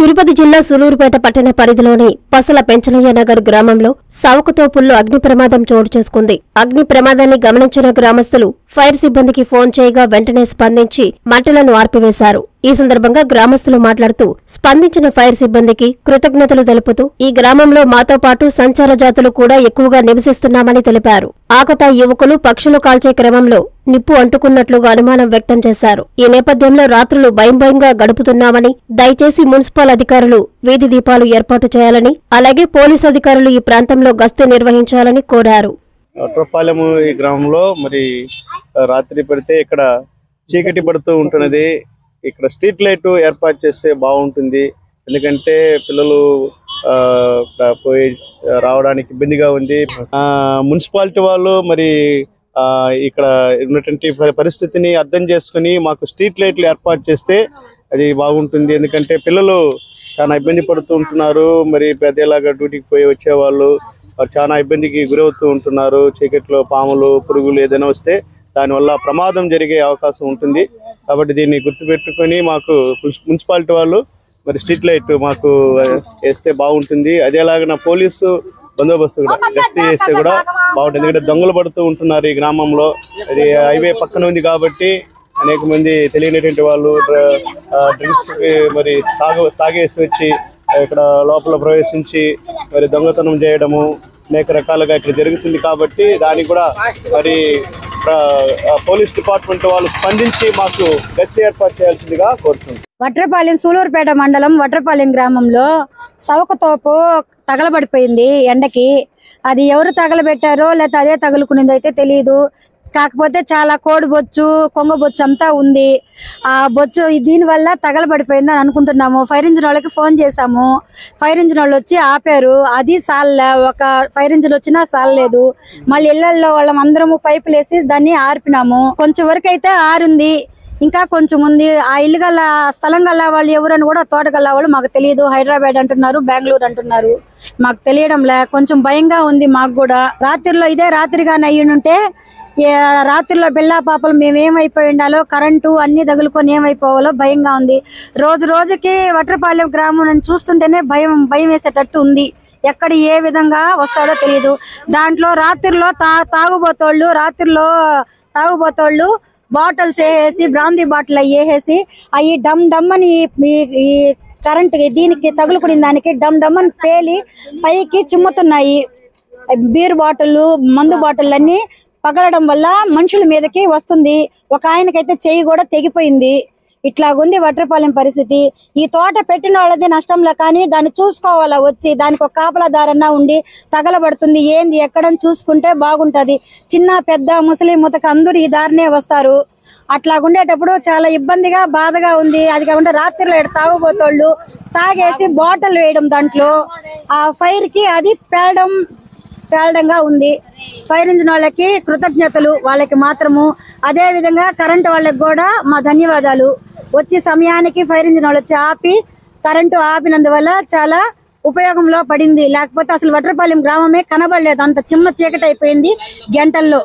తిరుపతి జిల్లా సులూరుపేట పట్టణ పరిధిలోని పసల పెంచలయ్య నగర్ గ్రామంలో సావకతోపుల్లో అగ్ని ప్రమాదం చోటు చేసుకుంది అగ్ని ప్రమాదాన్ని గమనించిన గ్రామస్తులు ఫైర్ సిబ్బందికి ఫోన్ చేయగా వెంటనే స్పందించి మంటలను ఆర్పివేశారు ఈ సందర్భంగా గ్రామస్తులు మాట్లాడుతూ స్పందించిన ఫైర్ సిబ్బందికి కృతజ్ఞతలు తెలుపుతూ ఈ గ్రామంలో మాతో పాటు సంచార జాతులు కూడా ఎక్కువగా నివసిస్తున్నామని తెలిపారు ఆకతా యువకులు పక్షులు కాల్చే క్రమంలో నిప్పు అంటుకున్నట్లుగా అనుమానం వ్యక్తం చేశారు ఈ నేపథ్యంలో రాత్రులు భయం భయంగా గడుపుతున్నామని దయచేసి మున్సిపల్ అధికారులు వీధి దీపాలు ఏర్పాటు చేయాలని అలాగే పోలీసు అధికారులు ఈ ప్రాంతంలో గస్తీ నిర్వహించాలని కోరారు వట్రపాలెము ఈ గ్రామంలో మరి ఆ, రాత్రి పడితే ఇక్కడ చీకటి పడుతూ ఉంటున్నది ఇక్కడ స్ట్రీట్ లైట్ ఏర్పాటు చేస్తే బాగుంటుంది ఎందుకంటే పిల్లలు ఆ, ఇక్కడ పోయి రావడానికి ఇబ్బందిగా ఉంది ఆ, మున్సిపాలిటీ వాళ్ళు మరి ఆ, ఇక్కడ ఉన్నటువంటి పరి- పరిస్థితిని అర్థం చేసుకుని మాకు స్ట్రీట్ లైట్లు ఏర్పాటు చేస్తే అది బాగుంటుంది ఎందుకంటే పిల్లలు చాలా ఇబ్బంది పడుతూ ఉంటున్నారు మరి పెద్దలాగా డ్యూటీకి పోయి వచ్చేవాళ్ళు వారు చాలా ఇబ్బందికి గురవుతూ ఉంటున్నారు చీకట్లో పాములు పురుగులు ఏదైనా వస్తే దానివల్ల ప్రమాదం జరిగే అవకాశం ఉంటుంది కాబట్టి దీన్ని గుర్తుపెట్టుకొని మాకు మున్సి- మున్సిపాలిటీ వాళ్ళు మరి స్ట్రీట్ లైట్ మాకు ఆ, వేస్తే బాగుంటుంది అదేలాగా పోలీసు బందోబస్తు కూడా గస్తీ చేస్తే కూడా బాగుంటుంది ఎందుకంటే దొంగలు పడుతూ ఉంటున్నారు ఈ గ్రామంలో అది హైవే పక్కన ఉంది కాబట్టి అనేక మంది తెలియనటువంటి వాళ్ళు డ్రింక్స్ మరి తాగ తాగేసి వచ్చి ఇక్కడ లోపల ప్రవేశించి మరి దొంగతనం చేయడము అనేక రకాలుగా ఇక్కడ జరుగుతుంది కాబట్టి దానికి కూడా మరి ప్ర- ఆ, పోలీస్ డిపార్ట్మెంట్ వాళ్ళు స్పందించి మాకు గస్తీ ఏర్పాటు చేయాల్సిందిగా కోరుతుంది వట్రపాలెం సూలూరుపేట మండలం వట్రపాలెం గ్రామంలో సవకతోపు తగలబడిపోయింది ఎండకి అది ఎవరు తగలబెట్టారో లేకపోతే అదే తగులుకునిందో అయితే తెలియదు కాకపోతే చాలా కోడి బొచ్చు కొంగ బొచ్చు అంతా ఉంది ఆ బొచ్చు దీనివల్ల తగలబడిపోయింది అని అనుకుంటున్నాము ఫైర్ ఇంజిన్ వాళ్ళకి ఫోన్ చేశాము ఫైర్ ఇంజిన్ వాళ్ళు వచ్చి ఆపారు అది సాల్లే ఒక ఫైర్ ఇంజిన్ వచ్చినా సాలలేదు మళ్ళీ ఇళ్లలో వాళ్ళం అందరము పైపులు వేసి దాన్ని ఆర్పినాము కొంచెం వరకు అయితే ఆరుంది ఇంకా కొంచెం ఉంది ఆ ఇల్లు గల స్థలం గల వాళ్ళు ఎవరని కూడా తోట గల వాళ్ళు మాకు తెలియదు హైదరాబాద్ అంటున్నారు బెంగళూరు అంటున్నారు మాకు తెలియడంలే కొంచెం భయంగా ఉంది మాకు కూడా రాత్రిలో ఇదే రాత్రిగానే అయ్యుంటే ఏ రాత్రిలో బిళ్ళా పాపలు మేము ఏమైపోయి ఉండాలో కరెంటు అన్ని తగులుకొని ఏమైపోవాలో భయంగా ఉంది రోజు రోజుకి వట్రపాలెం గ్రామం నేను చూస్తుంటేనే భయం భయం వేసేటట్టు ఉంది ఎక్కడ ఏ విధంగా వస్తాడో తెలియదు దాంట్లో రాత్రిలో తా తాగుబోతోళ్ళు రాత్రిలో తాగుబోతోళ్ళు బాటిల్స్ వేసేసి బ్రాందీ బాటిల్ అవి వేసేసి అవి డమ్ డమ్ అని ఈ- ఈ కరెంట్ దీనికి తగులుకుని దానికి డమ్ డమ్ అని పేలి పైకి చిమ్ముతున్నాయి బీర్ బాటిల్ మందు బాటిల్ అన్ని పగలడం వల్ల మనుషుల మీదకి వస్తుంది ఒక ఆయనకైతే చెయ్యి కూడా తెగిపోయింది ఇట్లాగుంది వట్రపాలెం పరిస్థితి ఈ తోట పెట్టిన వాళ్ళది నష్టంలో కానీ దాన్ని చూసుకోవాలా వచ్చి దానికి ఒక కాపలాదారన్నా ఉండి తగలబడుతుంది ఏంది ఎక్కడని చూసుకుంటే బాగుంటది చిన్న పెద్ద ముసలి ముతక అందరూ ఈ దారినే వస్తారు అట్లా ఉండేటప్పుడు చాలా ఇబ్బందిగా బాధగా ఉంది అది కాకుండా రాత్రిలో ఈడ తాగుబోతోళ్ళు తాగేసి బాటిల్ వేయడం దాంట్లో ఆ ఫైర్ కి అది పేలడం పేలడంగా ఉంది ఫైర్ ఇంజిన్ వాళ్ళకి కృతజ్ఞతలు వాళ్ళకి మాత్రము అదే విధంగా కరెంట్ వాళ్ళకి కూడా మా ధన్యవాదాలు వచ్చి సమయానికి ఫైర్ ఇంజిన్ వాళ్ళు వచ్చి ఆపి కరెంటు ఆపినందువల్ల చాలా ఉపయోగంలో పడింది లేకపోతే అసలు వట్రపాలెం గ్రామమే కనబడలేదు అంత చిమ్మ చీకటి అయిపోయింది గంటల్లో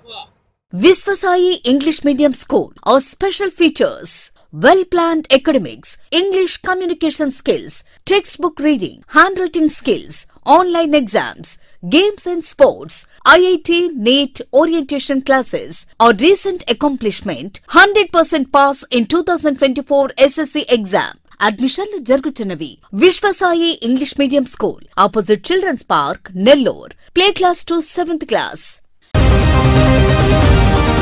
Visvasai English Medium School. Our special features well planned academics, English communication skills, textbook reading, handwriting skills, online exams, games and sports, IIT NEET orientation classes. Our recent accomplishment 100% pass in 2024 SSC exam. అడ్మిషన్లు జరుగుతున్నవి Vishwasai English medium school opposite children's park Nellore play class to seventh class